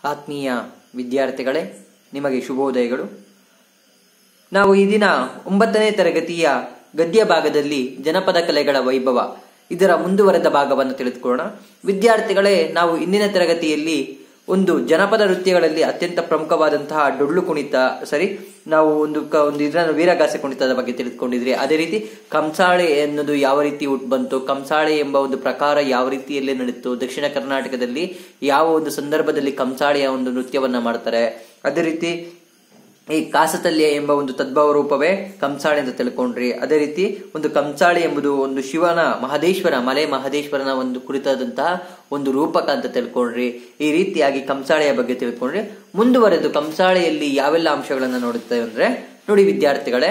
ಆತ್ಮೀಯ ವಿದ್ಯಾರ್ಥಿಗಳೇ ನಿಮಗೆ ಶುಭೋದಯಗಳು ನಾವು ಈ ದಿನ ಒಂಬತ್ತನೇ ತರಗತಿಯ ಗದ್ಯ ಭಾಗದಲ್ಲಿ ಜನಪದ ಕಲೆಗಳ ವೈಭವ ಇದರ ಮುಂದುವರೆದ ಭಾಗವನ್ನು ತಿಳಿದುಕೊಳ್ಳೋಣ ವಿದ್ಯಾರ್ಥಿಗಳೇ ನಾವು ಇಂದಿನ ತರಗತಿಯಲ್ಲಿ ಒಂದು ಜನಪದ ನೃತ್ಯಗಳಲ್ಲಿ ಅತ್ಯಂತ ಪ್ರಮುಖವಾದಂತಹ ಡೊಳ್ಳು ಕುಣಿತ ಸರಿ ನಾವು ಒಂದು ಕ- ಒಂದು ಇದರ ವೀರಗಾಸೆ ಕುಣಿತದ ಬಗ್ಗೆ ತಿಳಿದುಕೊಂಡಿದ್ರಿ ಅದೇ ರೀತಿ ಕಂಸಾಳೆ ಎನ್ನುವುದು ಯಾವ ರೀತಿ ಹುಟ್ಟು ಬಂತು ಕಂಸಾಳೆ ಎಂಬ ಒಂದು ಪ್ರಕಾರ ಯಾವ ರೀತಿಯಲ್ಲಿ ನಡೀತು ದಕ್ಷಿಣ ಕರ್ನಾಟಕದಲ್ಲಿ ಯಾವ ಒಂದು ಸಂದರ್ಭದಲ್ಲಿ ಕಂಸಾಳೆಯ ಒಂದು ನೃತ್ಯವನ್ನ ಮಾಡ್ತಾರೆ ಅದೇ ರೀತಿ ಈ ಕಾಸತಲ್ಯ ಎಂಬ ಒಂದು ತದ್ಭವ ರೂಪವೇ ಕಂಸಾಳೆ ಅಂತ ತಿಳ್ಕೊಂಡ್ರಿ ಅದೇ ರೀತಿ ಒಂದು ಕಂಸಾಳೆ ಎಂಬುದು ಒಂದು ಶಿವನ ಮಹದೇಶ್ವರ ಮಲೆ ಮಹದೇಶ್ವರನ ಒಂದು ಕುರಿತಾದಂತಹ ಒಂದು ರೂಪಕ ಅಂತ ತಿಳ್ಕೊಂಡ್ರಿ ಈ ರೀತಿಯಾಗಿ ಕಂಸಾಳೆಯ ಬಗ್ಗೆ ತಿಳ್ಕೊಂಡ್ರಿ ಮುಂದುವರೆದು ಕಂಸಾಳೆಯಲ್ಲಿ ಯಾವೆಲ್ಲ ಅಂಶಗಳನ್ನ ನೋಡುತ್ತೇವೆ ಅಂದ್ರೆ ನೋಡಿ ವಿದ್ಯಾರ್ಥಿಗಳೇ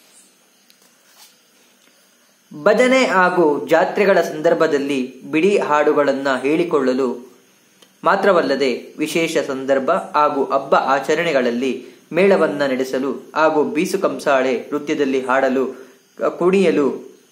ಭಜನೆ ಹಾಗೂ ಜಾತ್ರೆಗಳ ಸಂದರ್ಭದಲ್ಲಿ ಬಿಡಿ ಹಾಡುಗಳನ್ನ ಹೇಳಿಕೊಳ್ಳಲು ಮಾತ್ರವಲ್ಲದೆ ವಿಶೇಷ ಸಂದರ್ಭ ಹಾಗೂ ಹಬ್ಬ ಆಚರಣೆಗಳಲ್ಲಿ ಮೇಳವನ್ನ ನಡೆಸಲು ಹಾಗೂ ಬೀಸು ಕಂಸಾಳೆ ನೃತ್ಯದಲ್ಲಿ ಹಾಡಲು ಕ- ಕುಣಿಯಲು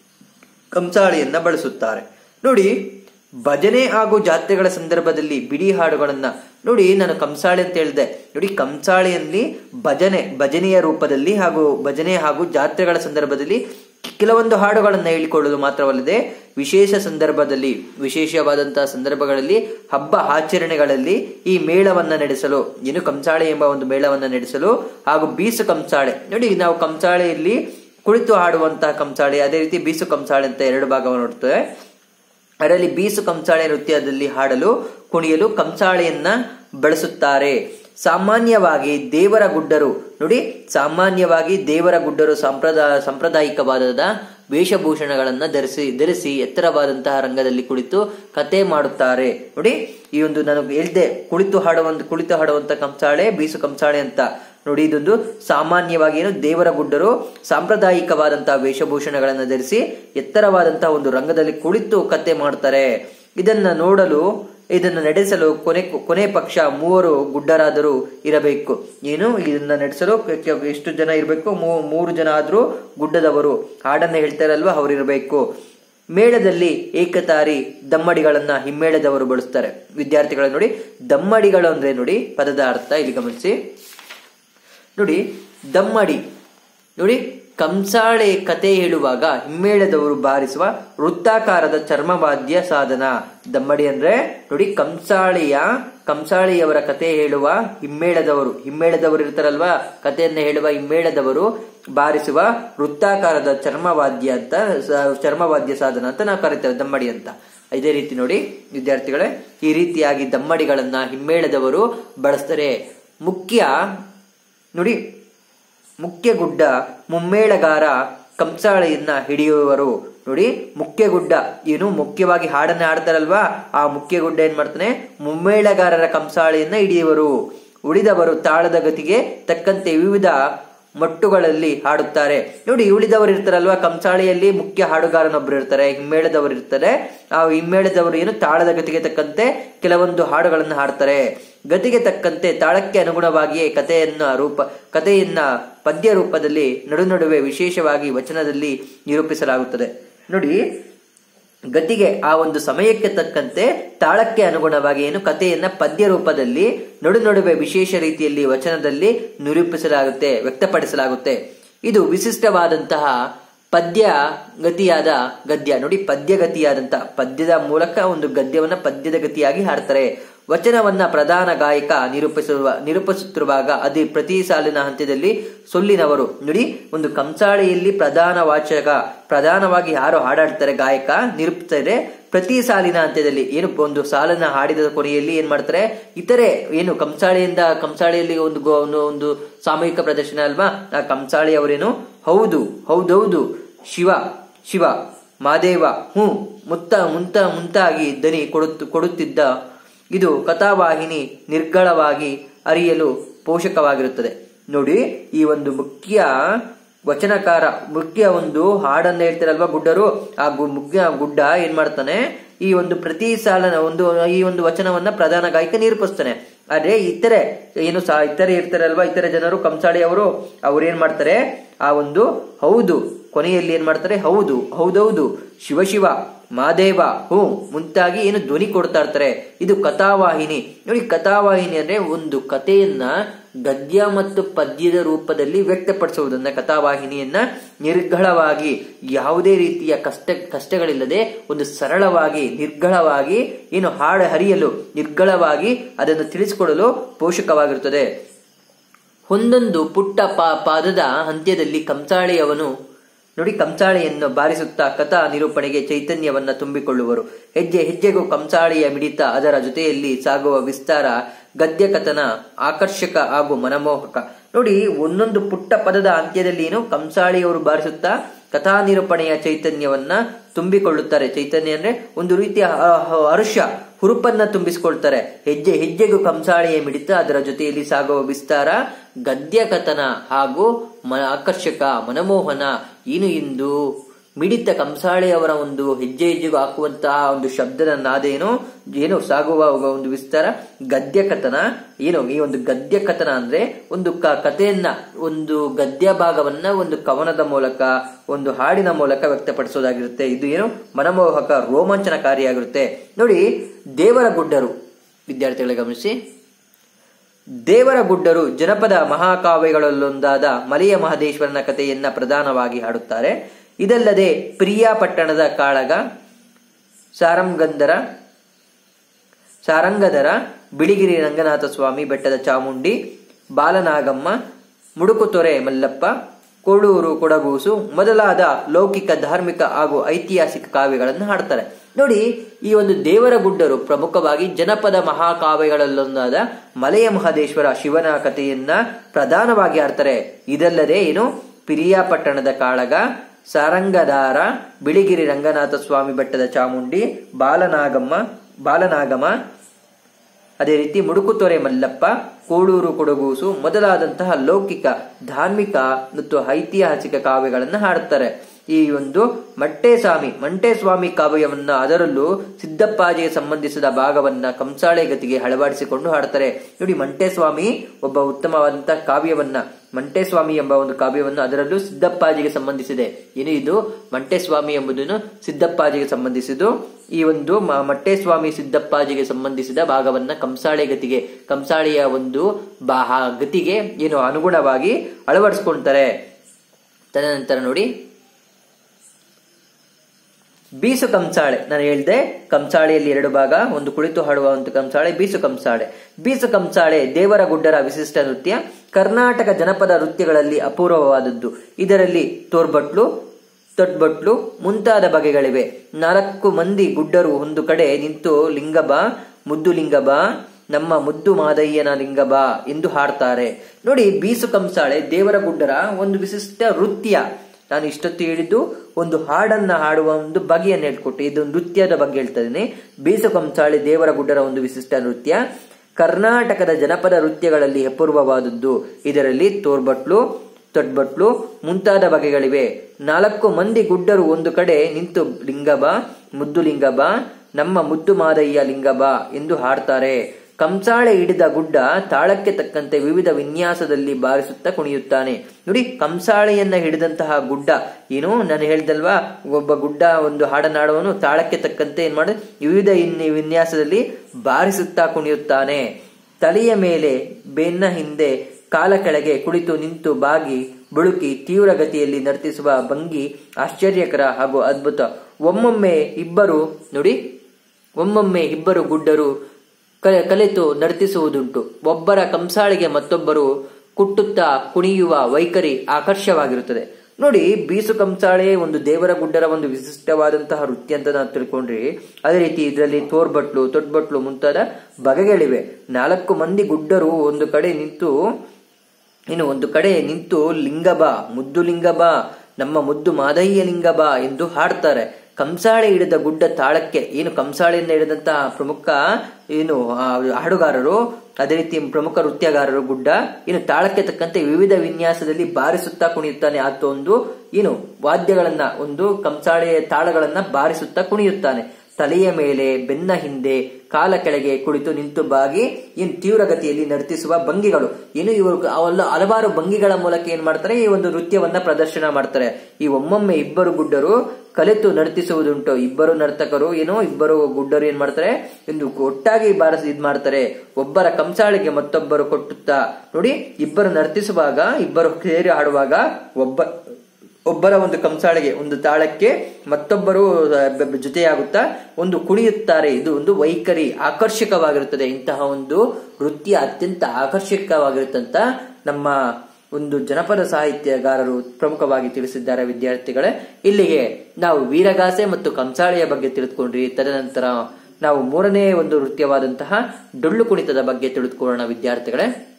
ಕಂಸಾಳೆಯನ್ನ ಬಳಸುತ್ತಾರೆ ನೋಡಿ ಭಜನೆ ಹಾಗೂ ಜಾತ್ರೆಗಳ ಸಂದರ್ಭದಲ್ಲಿ ಬಿಡಿ ಹಾಡುಗಳನ್ನ ನೋಡಿ ನಾನು ಕಂಸಾಳೆ ಅಂತ ಹೇಳಿದೆ ನೋಡಿ ಕಂಸಾಳೆಯಲ್ಲಿ ಭಜನೆ ಭಜನೆಯ ರೂಪದಲ್ಲಿ ಹಾಗೂ ಭಜನೆ ಹಾಗೂ ಜಾತ್ರೆಗಳ ಸಂದರ್ಭದಲ್ಲಿ ಕೆಲವೊಂದು ಹಾಡುಗಳನ್ನು ಹೇಳಿಕೊಳ್ಳಲು ಮಾತ್ರವಲ್ಲದೆ ವಿಶೇಷ ಸಂದರ್ಭದಲ್ಲಿ ವಿಶೇಷವಾದಂತಹ ಸಂದರ್ಭಗಳಲ್ಲಿ ಹಬ್ಬ ಆಚರಣೆಗಳಲ್ಲಿ ಈ ಮೇಳವನ್ನ ನಡೆಸಲು ಏನು ಕಂಸಾಳೆ ಎಂಬ ಒಂದು ಮೇಳವನ್ನ ನಡೆಸಲು ಹಾಗೂ ಬೀಸು ಕಂಸಾಳೆ ನೋಡಿ ನಾವು ಕಂಸಾಳೆಯಲ್ಲಿ ಕುಳಿತು ಹಾಡುವಂತಹ ಕಂಸಾಳೆ ಅದೇ ರೀತಿ ಬೀಸು ಕಂಸಾಳೆ ಅಂತ ಎರಡು ಭಾಗವನ್ನು ನೋಡ್ತೇವೆ ಅದರಲ್ಲಿ ಬೀಸು ಕಂಸಾಳೆ ನೃತ್ಯದಲ್ಲಿ ಹಾಡಲು ಕುಣಿಯಲು ಕಂಸಾಳೆಯನ್ನ ಬಳಸುತ್ತಾರೆ ಸಾಮಾನ್ಯವಾಗಿ ದೇವರ ಗುಡ್ಡರು ನೋಡಿ ಸಾಮಾನ್ಯವಾಗಿ ದೇವರ ಗುಡ್ಡರು ಸಂಪ್ರದಾಯ ಸಾಂಪ್ರದಾಯಿಕವಾದ ವೇಷಭೂಷಣಗಳನ್ನ ಧರಿಸಿ ಧರಿಸಿ ಎತ್ತರವಾದಂತಹ ರಂಗದಲ್ಲಿ ಕುಳಿತು ಕತೆ ಮಾಡುತ್ತಾರೆ ನೋಡಿ ಈ ಒಂದು ನಾನು ಹೇಳ್ದೆ ಕುಳಿತು ಹಾಡುವಂತ ಕುಳಿತು ಹಾಡುವಂತ ಕಂಸಾಳೆ ಬೀಸು ಕಂಸಾಳೆ ಅಂತ ನೋಡಿ ಇದೊಂದು ಸಾಮಾನ್ಯವಾಗಿ ಏನು ದೇವರ ಗುಡ್ಡರು ಸಾಂಪ್ರದಾಯಿಕವಾದಂತಹ ವೇಷಭೂಷಣಗಳನ್ನು ಧರಿಸಿ ಎತ್ತರವಾದಂತಹ ಒಂದು ರಂಗದಲ್ಲಿ ಕುಳಿತು ಕತೆ ಮಾಡ್ತಾರೆ ಇದನ್ನ ನೋಡಲು ಇದನ್ನು ನಡೆಸಲು ಕೊನೆ ಕೊನೆ ಪಕ್ಷ ಮೂವರು ಗುಡ್ಡರಾದರೂ ಇರಬೇಕು ಏನು ಇದನ್ನ ನಡೆಸಲು ಕೆ- ಕೆ- ಎಷ್ಟು ಜನ ಇರಬೇಕು ಮೂರು ಜನ ಆದ್ರೂ ಗುಡ್ಡದವರು ಹಾಡನ್ನ ಹೇಳ್ತಾರಲ್ವಾ ಅವ್ರು ಇರಬೇಕು ಮೇಳದಲ್ಲಿ ಏಕತಾರಿ ದಮ್ಮಡಿಗಳನ್ನ ಹಿಮ್ಮೇಳದವರು ಬಳಸ್ತಾರೆ ವಿದ್ಯಾರ್ಥಿಗಳ ನೋಡಿ ದಮ್ಮಡಿಗಳು ಅಂದ್ರೆ ನೋಡಿ ಪದದ ಅರ್ಥ ಇಲ್ಲಿ ಗಮನಿಸಿ ನೋಡಿ ದಮ್ಮಡಿ ನೋಡಿ ಕಂಸಾಳೆ ಕತೆ ಹೇಳುವಾಗ ಹಿಮ್ಮೇಳದವರು ಬಾರಿಸುವ ವೃತ್ತಾಕಾರದ ಚರ್ಮವಾದ್ಯ ಸಾಧನ ದಮ್ಮಡಿ ಅಂದ್ರೆ ನೋಡಿ ಕಂಸಾಳೆಯ ಕಂಸಾಳೆಯವರ ಕತೆ ಹೇಳುವ ಹಿಮ್ಮೇಳದವರು ಹಿಮ್ಮೇಳದವರು ಇರ್ತಾರಲ್ವಾ ಕಥೆಯನ್ನ ಹೇಳುವ ಹಿಮ್ಮೇಳದವರು ಬಾರಿಸುವ ವೃತ್ತಾಕಾರದ ಚರ್ಮವಾದ್ಯ ಅಂತ ಸ- ಚರ್ಮವಾದ್ಯ ಸಾಧನ ಅಂತ ನಾವು ಕರಿತೇವೆ ದಮ್ಮಡಿ ಅಂತ ಇದೇ ರೀತಿ ನೋಡಿ ವಿದ್ಯಾರ್ಥಿಗಳೇ ಈ ರೀತಿಯಾಗಿ ದಮ್ಮಡಿಗಳನ್ನ ಹಿಮ್ಮೇಳದವರು ಬಳಸ್ತಾರೆ ಮುಖ್ಯ ನೋಡಿ ಮುಖ್ಯ ಗುಡ್ಡ ಮುಮ್ಮೇಳಗಾರ ಕಂಸಾಳೆಯನ್ನ ಹಿಡಿಯುವವರು ನೋಡಿ ಮುಖ್ಯ ಗುಡ್ಡ ಏನು ಮುಖ್ಯವಾಗಿ ಹಾಡನ್ನ ಹಾಡ್ತಾರಲ್ವಾ ಆ ಮುಖ್ಯ ಗುಡ್ಡ ಏನ್ ಮಾಡ್ತಾನೆ ಮುಮ್ಮೇಳಗಾರರ ಕಂಸಾಳೆಯನ್ನ ಹಿಡಿಯುವರು ಉಳಿದವರು ತಾಳದ ಗತಿಗೆ ತಕ್ಕಂತೆ ವಿವಿಧ ಮಟ್ಟುಗಳಲ್ಲಿ ಹಾಡುತ್ತಾರೆ ನೋಡಿ ಉಳಿದವರು ಇರ್ತಾರಲ್ವಾ ಕಂಸಾಳೆಯಲ್ಲಿ ಮುಖ್ಯ ಹಾಡುಗಾರನೊಬ್ರು ಇರ್ತಾರೆ ಹಿಮ್ಮೇಳದವರು ಇರ್ತಾರೆ ಆ ಹಿಮ್ಮೇಳದವರು ಏನು ತಾಳದ ಗತಿಗೆ ತಕ್ಕಂತೆ ಕೆಲವೊಂದು ಹಾಡುಗಳನ್ನು ಹಾಡ್ತಾರೆ ಗತಿಗೆ ತಕ್ಕಂತೆ ತಾಳಕ್ಕೆ ಅನುಗುಣವಾಗಿಯೇ ಕಥೆಯನ್ನ ರೂಪ ಕಥೆಯನ್ನ ಪದ್ಯ ರೂಪದಲ್ಲಿ ನಡು ನಡುವೆ ವಿಶೇಷವಾಗಿ ವಚನದಲ್ಲಿ ನಿರೂಪಿಸಲಾಗುತ್ತದೆ ನೋಡಿ ಗತಿಗೆ ಆ ಒಂದು ಸಮಯಕ್ಕೆ ತಕ್ಕಂತೆ ತಾಳಕ್ಕೆ ಅನುಗುಣವಾಗಿ ಏನು ಕಥೆಯನ್ನ ಪದ್ಯ ರೂಪದಲ್ಲಿ ನಡು ನಡುವೆ ವಿಶೇಷ ರೀತಿಯಲ್ಲಿ ವಚನದಲ್ಲಿ ನಿರೂಪಿಸಲಾಗುತ್ತೆ ವ್ಯಕ್ತಪಡಿಸಲಾಗುತ್ತೆ ಇದು ವಿಶಿಷ್ಟವಾದಂತಹ ಪದ್ಯ ಗತಿಯಾದ ಗದ್ಯ ನೋಡಿ ಪದ್ಯ ಗತಿಯಾದಂತಹ ಪದ್ಯದ ಮೂಲಕ ಒಂದು ಗದ್ಯವನ್ನ ಪದ್ಯದ ಗತಿಯಾಗಿ ಹಾಡ್ತಾರೆ ವಚನವನ್ನ ಪ್ರಧಾನ ಗಾಯಕ ನಿರೂಪಿಸುವ ನಿರೂಪಿಸುತ್ತಿರುವಾಗ ಅದೇ ಪ್ರತಿ ಸಾಲಿನ ಹಂತದಲ್ಲಿ ಸೊಲ್ಲಿನವರು ನೋಡಿ ಒಂದು ಕಂಸಾಳೆಯಲ್ಲಿ ಪ್ರಧಾನ ವಾಚಕ ಪ್ರಧಾನವಾಗಿ ಯಾರು ಹಾಡಾಡ್ತಾರೆ ಗಾಯಕ ನಿರೂಪಿಸ್ತಾರೆ ಪ್ರತಿ ಸಾಲಿನ ಹಂತದಲ್ಲಿ ಏನು ಒಂದು ಸಾಲನ್ನ ಹಾಡಿದ ಕೊನೆಯಲ್ಲಿ ಏನ್ ಮಾಡ್ತಾರೆ ಇತರೆ ಏನು ಕಂಸಾಳೆಯಿಂದ ಕಂಸಾಳೆಯಲ್ಲಿ ಒಂದು ಗೋ- ಒಂದು- ಒಂದು ಸಾಮೂಹಿಕ ಪ್ರದರ್ಶನ ಅಲ್ವಾ ಆ ಕಂಸಾಳೆಯವರೇನು ಹೌದು ಹೌದೌದು ಶಿವ ಶಿವ ಮಾದೇವ ಹ್ಞೂ ಮುತ್ತ ಮುಂತ ಮುಂತಾಗಿ ದನಿ ಕೊಡುತ್ತ ಕೊಡುತ್ತಿದ್ದ ಇದು ಕಥಾವಾಹಿನಿ ನಿರ್ಗಳವಾಗಿ ಅರಿಯಲು ಪೋಷಕವಾಗಿರುತ್ತದೆ ನೋಡಿ ಈ ಒಂದು ಮುಖ್ಯ ವಚನಕಾರ ಮುಖ್ಯ ಒಂದು ಹಾಡನ್ನ ಹೇಳ್ತಾರಲ್ವಾ ಗುಡ್ಡರು ಆ ಗು- ಮುಖ್ಯ ಗುಡ್ಡ ಏನ್ ಮಾಡ್ತಾನೆ ಈ ಒಂದು ಪ್ರತಿ ಸಾಲನ ಒಂದು ಈ ಒಂದು ವಚನವನ್ನ ಪ್ರಧಾನ ಗಾಯಕ ನಿರೂಪಿಸ್ತಾನೆ ಆದ್ರೆ ಇತರೆ ಏನು ಸಾ ಇತರೆ ಇರ್ತಾರಲ್ವಾ ಇತರೆ ಜನರು ಕಂಸಾಳಿಯವರು ಅವ್ರು ಏನ್ ಮಾಡ್ತಾರೆ ಆ ಒಂದು ಹೌದು ಕೊನೆಯಲ್ಲಿ ಏನ್ ಮಾಡ್ತಾರೆ ಹೌದು ಹೌದೌದು ಶಿವ ಶಿವ ಮಾದೇವ ಹೂ ಮುಂತಾಗಿ ಏನು ಧ್ವನಿ ಕೊಡ್ತಾ ಇರ್ತಾರೆ ಇದು ಕಥಾವಾಹಿನಿ ನೋಡಿ ಕಥಾವಾಹಿನಿ ಅಂದ್ರೆ ಒಂದು ಕಥೆಯನ್ನ ಗದ್ಯ ಮತ್ತು ಪದ್ಯದ ರೂಪದಲ್ಲಿ ವ್ಯಕ್ತಪಡಿಸುವುದನ್ನ ಕಥಾವಾಹಿನಿಯನ್ನ ನಿರ್ಗಳವಾಗಿ ಯಾವುದೇ ರೀತಿಯ ಕಷ್ಟ ಕಷ್ಟಗಳಿಲ್ಲದೆ ಒಂದು ಸರಳವಾಗಿ ನಿರ್ಗಳವಾಗಿ ಏನು ಹಾಡು ಹರಿಯಲು ನಿರ್ಗಳವಾಗಿ ಅದನ್ನು ತಿಳಿಸಿಕೊಡಲು ಪೋಷಕವಾಗಿರುತ್ತದೆ ಒಂದೊಂದು ಪುಟ್ಟ ಪಾ ಪಾದದ ಅಂತ್ಯದಲ್ಲಿ ಕಂಸಾಳೆಯವನು ನೋಡಿ ಕಂಸಾಳೆಯನ್ನು ಬಾರಿಸುತ್ತಾ ಕಥಾ ನಿರೂಪಣೆಗೆ ಚೈತನ್ಯವನ್ನ ತುಂಬಿಕೊಳ್ಳುವರು ಹೆಜ್ಜೆ ಹೆಜ್ಜೆಗೂ ಕಂಸಾಳೆಯ ಮಿಡಿತ ಅದರ ಜೊತೆಯಲ್ಲಿ ಸಾಗುವ ವಿಸ್ತಾರ ಗದ್ಯ ಕಥನ ಆಕರ್ಷಕ ಹಾಗೂ ಮನಮೋಹಕ ನೋಡಿ ಒಂದೊಂದು ಪುಟ್ಟ ಪದದ ಅಂತ್ಯದಲ್ಲಿ ಏನು ಕಂಸಾಳೆಯವರು ಬಾರಿಸುತ್ತಾ ಕಥಾ ನಿರೂಪಣೆಯ ಚೈತನ್ಯವನ್ನ ತುಂಬಿಕೊಳ್ಳುತ್ತಾರೆ ಚೈತನ್ಯ ಅಂದ್ರೆ ಒಂದು ರೀತಿಯ ಹರುಷ ಹುರುಪನ್ನ ತುಂಬಿಸಿಕೊಳ್ತಾರೆ ಹೆಜ್ಜೆ ಹೆಜ್ಜೆಗೂ ಕಂಸಾಳೆಯ ಮಿಡಿತ ಅದರ ಜೊತೆಯಲ್ಲಿ ಸಾಗುವ ವಿಸ್ತಾರ ಗದ್ಯ ಕಥನ ಹಾಗೂ ಮ ಆಕರ್ಷಕ ಮನಮೋಹನ ಏನು ಎಂದು ಮಿಡಿತ ಕಂಸಾಳೆಯವರ ಒಂದು ಹೆಜ್ಜೆ ಹೆಜ್ಜೆಗೂ ಹಾಕುವಂತಹ ಒಂದು ಶಬ್ದದ ನಾದ ಏನು ಏನು ಸಾಗುವ ಒಂದು ವಿಸ್ತಾರ ಗದ್ಯ ಕಥನ ಏನು ಈ ಒಂದು ಗದ್ಯ ಕಥನ ಅಂದ್ರೆ ಒಂದು ಕ ಕಥೆಯನ್ನ ಒಂದು ಗದ್ಯ ಭಾಗವನ್ನ ಒಂದು ಕವನದ ಮೂಲಕ ಒಂದು ಹಾಡಿನ ಮೂಲಕ ವ್ಯಕ್ತಪಡಿಸೋದಾಗಿರುತ್ತೆ ಇದು ಏನು ಮನಮೋಹಕ ರೋಮಾಂಚನಕಾರಿಯಾಗಿರುತ್ತೆ ನೋಡಿ ದೇವರ ಗುಡ್ಡರು ವಿದ್ಯಾರ್ಥಿಗಳ ಗಮನಿಸಿ ದೇವರ ಗುಡ್ಡರು ಜನಪದ ಮಹಾಕಾವ್ಯಗಳಲ್ಲೊಂದಾದ ಮಲೆಯ ಮಹದೇಶ್ವರನ ಕಥೆಯನ್ನ ಪ್ರಧಾನವಾಗಿ ಹಾಡುತ್ತಾರೆ ಇದಲ್ಲದೆ ಪ್ರಿಯಾಪಟ್ಟಣದ ಕಾಳಗ ಸಾರಂಗಂದರ ಸಾರಂಗದರ ಬಿಳಿಗಿರಿ ರಂಗನಾಥ ಸ್ವಾಮಿ ಬೆಟ್ಟದ ಚಾಮುಂಡಿ ಬಾಲನಾಗಮ್ಮ ಮುಡುಕುತೊರೆ ಮಲ್ಲಪ್ಪ ಕೋಡೂರು ಕೊಡಗೂಸು ಮೊದಲಾದ ಲೌಕಿಕ ಧಾರ್ಮಿಕ ಹಾಗೂ ಐತಿಹಾಸಿಕ ಕಾವ್ಯಗಳನ್ನು ಹಾಡ್ತಾರೆ ನೋಡಿ ಈ ಒಂದು ದೇವರ ಗುಡ್ಡರು ಪ್ರಮುಖವಾಗಿ ಜನಪದ ಮಹಾಕಾವ್ಯಗಳಲ್ಲೊಂದಾದ ಮಲೆಯ ಮಹದೇಶ್ವರ ಶಿವನ ಕಥೆಯನ್ನ ಪ್ರಧಾನವಾಗಿ ಹಾಡ್ತಾರೆ ಇದಲ್ಲದೆ ಏನು ಪಿರಿಯಾಪಟ್ಟಣದ ಕಾಳಗ ಸಾರಂಗದಾರ ಬಿಳಿಗಿರಿ ರಂಗನಾಥ ಸ್ವಾಮಿ ಬೆಟ್ಟದ ಚಾಮುಂಡಿ ಬಾಲನಾಗಮ್ಮ ಬಾಲನಾಗಮ ಅದೇ ರೀತಿ ಮುಡುಕುತೊರೆ ಮಲ್ಲಪ್ಪ ಕೋಡೂರು ಕೊಡಗೂಸು ಮೊದಲಾದಂತಹ ಲೌಕಿಕ ಧಾರ್ಮಿಕ ಮತ್ತು ಐತಿಹಾಸಿಕ ಕಾವ್ಯಗಳನ್ನು ಹಾಡುತ್ತಾರೆ ಈ ಒಂದು ಮಟ್ಟೆಸ್ವಾಮಿ ಮಂಟೇಸ್ವಾಮಿ ಕಾವ್ಯವನ್ನ ಅದರಲ್ಲೂ ಸಿದ್ದಪ್ಪಾಜಿಗೆ ಸಂಬಂಧಿಸಿದ ಭಾಗವನ್ನ ಕಂಸಾಳೆ ಗತಿಗೆ ಅಳವಡಿಸಿಕೊಂಡು ಹಾಡ್ತಾರೆ ನೋಡಿ ಮಂಟೇಸ್ವಾಮಿ ಒಬ್ಬ ಉತ್ತಮವಾದಂತಹ ಕಾವ್ಯವನ್ನ ಮಂಟೇಸ್ವಾಮಿ ಎಂಬ ಒಂದು ಕಾವ್ಯವನ್ನು ಅದರಲ್ಲೂ ಸಿದ್ದಪ್ಪಾಜಿಗೆ ಸಂಬಂಧಿಸಿದೆ ಏನು ಇದು ಮಂಟೇಸ್ವಾಮಿ ಎಂಬುದನ್ನು ಸಿದ್ದಪ್ಪಾಜಿಗೆ ಸಂಬಂಧಿಸಿದ್ದು ಈ ಒಂದು ಮಟ್ಟೇಸ್ವಾಮಿ ಸಿದ್ದಪ್ಪಾಜಿಗೆ ಸಂಬಂಧಿಸಿದ ಭಾಗವನ್ನ ಕಂಸಾಳೆ ಗತಿಗೆ ಕಂಸಾಳೆಯ ಒಂದು ಬಾ ಗತಿಗೆ ಏನು ಅನುಗುಣವಾಗಿ ಅಳವಡಿಸ್ಕೊಳ್ತಾರೆ ತದನಂತರ ನೋಡಿ ಬೀಸು ಕಂಸಾಳೆ ನಾನು ಹೇಳಿದೆ ಕಂಸಾಳೆಯಲ್ಲಿ ಎರಡು ಭಾಗ ಒಂದು ಕುಳಿತು ಹಾಡುವ ಒಂದು ಕಂಸಾಳೆ ಬೀಸು ಕಂಸಾಳೆ ಬೀಸು ಕಂಸಾಳೆ ದೇವರ ಗುಡ್ಡರ ವಿಶಿಷ್ಟ ನೃತ್ಯ ಕರ್ನಾಟಕ ಜನಪದ ನೃತ್ಯಗಳಲ್ಲಿ ಅಪೂರ್ವವಾದದ್ದು ಇದರಲ್ಲಿ ತೋರ್ಬಟ್ಲು ತೊಟ್ಬಟ್ಲು ಮುಂತಾದ ಬಗೆಗಳಿವೆ ನಾಲ್ಕು ಮಂದಿ ಗುಡ್ಡರು ಒಂದು ಕಡೆ ನಿಂತು ಲಿಂಗಬ ಮುದ್ದು ಲಿಂಗಬ ನಮ್ಮ ಮುದ್ದು ಮಾದಯ್ಯನ ಲಿಂಗಬ ಎಂದು ಹಾಡ್ತಾರೆ ನೋಡಿ ಬೀಸು ಕಂಸಾಳೆ ದೇವರ ಗುಡ್ಡರ ಒಂದು ವಿಶಿಷ್ಟ ನೃತ್ಯ ನಾನು ಇಷ್ಟೊತ್ತು ಹೇಳಿದ್ದು ಒಂದು ಹಾಡನ್ನ ಹಾಡುವ ಒಂದು ಬಗೆಯನ್ನು ಹೇಳ್ಕೊಟ್ಟು ಇದು ನೃತ್ಯದ ಬಗ್ಗೆ ಹೇಳ್ತಾ ಇದ್ದೀನಿ ಬೀಸು ಕಂಸಾಳೆ ದೇವರ ಗುಡ್ಡರ ಒಂದು ವಿಶಿಷ್ಟ ನೃತ್ಯ ಕರ್ನಾಟಕದ ಜನಪದ ನೃತ್ಯಗಳಲ್ಲಿ ಅಪೂರ್ವವಾದದ್ದು ಇದರಲ್ಲಿ ತೋರ್ಬಟ್ಲು ತೊಟ್ಬಟ್ಲು ಮುಂತಾದ ಬಗೆಗಳಿವೆ ನಾಲ್ಕು ಮಂದಿ ಗುಡ್ಡರು ಒಂದು ಕಡೆ ನಿಂತು ಲಿಂಗಬ ಮುದ್ದು ಲಿಂಗಬ ನಮ್ಮ ಮುದ್ದು ಮಾದಯ್ಯ ಲಿಂಗಬ ಎಂದು ಹಾಡ್ತಾರೆ ಕಂಸಾಳೆ ಹಿಡಿದ ಗುಡ್ಡ ತಾಳಕ್ಕೆ ತಕ್ಕಂತೆ ವಿವಿಧ ವಿನ್ಯಾಸದಲ್ಲಿ ಬಾರಿಸುತ್ತಾ ಕುಣಿಯುತ್ತಾನೆ ನೋಡಿ ಕಂಸಾಳೆಯನ್ನ ಹಿಡಿದಂತಹ ಗುಡ್ಡ ಏನು ನಾನು ಹೇಳ್ದಲ್ವಾ ಒಬ್ಬ ಗುಡ್ಡ ಒಂದು ಹಾಡನಾಡುವನು ತಾಳಕ್ಕೆ ತಕ್ಕಂತೆ ಏನ್ ಮಾಡ ವಿವಿಧ ವಿನ್ಯಾಸದಲ್ಲಿ ಬಾರಿಸುತ್ತಾ ಕುಣಿಯುತ್ತಾನೆ ತಲೆಯ ಮೇಲೆ ಬೆನ್ನ ಹಿಂದೆ ಕಾಲ ಕೆಳಗೆ ಕುಳಿತು ನಿಂತು ಬಾಗಿ ಬುಳುಕಿ ತೀವ್ರ ಗತಿಯಲ್ಲಿ ನರ್ತಿಸುವ ಭಂಗಿ ಆಶ್ಚರ್ಯಕರ ಹಾಗೂ ಅದ್ಭುತ ಒಮ್ಮೊಮ್ಮೆ ಇಬ್ಬರು ನೋಡಿ ಒಮ್ಮೊಮ್ಮೆ ಇಬ್ಬರು ಗುಡ್ಡರು ಕಲಿತು ನರ್ತಿಸುವುದುಂಟು ಒಬ್ಬರ ಕಂಸಾಳಿಗೆ ಮತ್ತೊಬ್ಬರು ಕುಟ್ಟುತ್ತಾ ಕುಣಿಯುವ ವೈಖರಿ ಆಕರ್ಷವಾಗಿರುತ್ತದೆ ನೋಡಿ ಬೀಸು ಕಂಸಾಳೆ ಒಂದು ದೇವರ ಗುಡ್ಡರ ಒಂದು ವಿಶಿಷ್ಟವಾದಂತಹ ನೃತ್ಯ ಅಂತ ನಾವು ತಿಳ್ಕೊಂಡ್ರಿ ಅದೇ ರೀತಿ ಇದರಲ್ಲಿ ತೋರ್ಬಟ್ಲು ತೊಟ್ಬಟ್ಲು ಮುಂತಾದ ಬಗೆಗಳಿವೆ ನಾಲ್ಕು ಮಂದಿ ಗುಡ್ಡರು ಒಂದು ಕಡೆ ನಿಂತು ಇನ್ನು ಒಂದು ಕಡೆ ನಿಂತು ಲಿಂಗಬ ಮುದ್ದು ಲಿಂಗಬ ನಮ್ಮ ಮುದ್ದು ಮಾದಯ್ಯ ಲಿಂಗಬ ಎಂದು ಹಾಡ್ತಾರೆ ಕಂಸಾಳೆ ಹಿಡಿದ ಗುಡ್ಡ ತಾಳಕ್ಕೆ ಏನು ಕಂಸಾಳೆಯಿಂದ ಹಿಡಿದಂತಹ ಪ್ರಮುಖ ಏನು ಹಾಡುಗಾರರು ಅದೇ ರೀತಿ ಪ್ರಮುಖ ನೃತ್ಯಗಾರರು ಗುಡ್ಡ ಏನು ತಾಳಕ್ಕೆ ತಕ್ಕಂತೆ ವಿವಿಧ ವಿನ್ಯಾಸದಲ್ಲಿ ಬಾರಿಸುತ್ತಾ ಕುಣಿಯುತ್ತಾನೆ ಆತ ಒಂದು ಏನು ವಾದ್ಯಗಳನ್ನ ಒಂದು ಕಂಸಾಳೆಯ ತಾಳಗಳನ್ನ ಬಾರಿಸುತ್ತಾ ಕುಣಿಯುತ್ತಾನೆ ತಲೆಯ ಮೇಲೆ ಬೆನ್ನ ಹಿಂದೆ ಕಾಲ ಕೆಳಗೆ ಕುಳಿತು ನಿಂತು ಬಾಗಿ ಏನು ತೀವ್ರಗತಿಯಲ್ಲಿ ನರ್ತಿಸುವ ಭಂಗಿಗಳು ಏನು ಇವರು ಅವೆಲ್ಲ ಹಲವಾರು ಭಂಗಿಗಳ ಮೂಲಕ ಏನ್ ಮಾಡ್ತಾರೆ ಈ ಒಂದು ನೃತ್ಯವನ್ನ ಪ್ರದರ್ಶನ ಮಾಡ್ತಾರೆ ಈ ಒಮ್ಮೊಮ್ಮೆ ಇಬ್ಬರು ಗುಡ್ಡರು ಕಲಿತು ನರ್ತಿಸುವುದುಂಟು ಇಬ್ಬರು ನರ್ತಕರು ಏನೋ ಇಬ್ಬರು ಗುಡ್ಡರು ಏನ್ ಮಾಡ್ತಾರೆ ಎಂದು ಒಟ್ಟಾಗಿ ಬಾರಿಸಿ ಇದ್ ಮಾಡ್ತಾರೆ ಒಬ್ಬರ ಕಂಸಾಳಿಗೆ ಮತ್ತೊಬ್ಬರು ಕೊಟ್ಟುತ್ತಾ ನೋಡಿ ಇಬ್ಬರು ನರ್ತಿಸುವಾಗ ಇಬ್ಬರು ಸೇರಿ ಆಡುವಾಗ ಒಬ್ಬ ಒಬ್ಬರ ಒಂದು ಕಂಸಾಳಿಗೆ ಒಂದು ತಾಳಕ್ಕೆ ಮತ್ತೊಬ್ಬರು ಬ- ಬ- ಜೊತೆಯಾಗುತ್ತಾ ಒಂದು ಕುಣಿಯುತ್ತಾರೆ ಇದು ಒಂದು ವೈಖರಿ ಆಕರ್ಷಕವಾಗಿರುತ್ತದೆ ಇಂತಹ ಒಂದು ನೃತ್ಯ ಅತ್ಯಂತ ಆಕರ್ಷಕವಾಗಿರುತ್ತಂತ ನಮ್ಮ ಒಂದು ಜನಪದ ಸಾಹಿತ್ಯಗಾರರು ಪ್ರಮುಖವಾಗಿ ತಿಳಿಸಿದ್ದಾರೆ ವಿದ್ಯಾರ್ಥಿಗಳೇ ಇಲ್ಲಿಗೆ ನಾವು ವೀರಗಾಸೆ ಮತ್ತು ಕಂಸಾಳೆಯ ಬಗ್ಗೆ ತಿಳಿದುಕೊಂಡ್ರಿ ತದನಂತರ ನಾವು ಮೂರನೇ ಒಂದು ನೃತ್ಯವಾದಂತಹ ಡೊಳ್ಳು ಕುಣಿತದ ಬಗ್ಗೆ ತಿಳಿದುಕೊಳ್ಳೋಣ ವಿದ್ಯಾರ್ಥಿಗಳೇ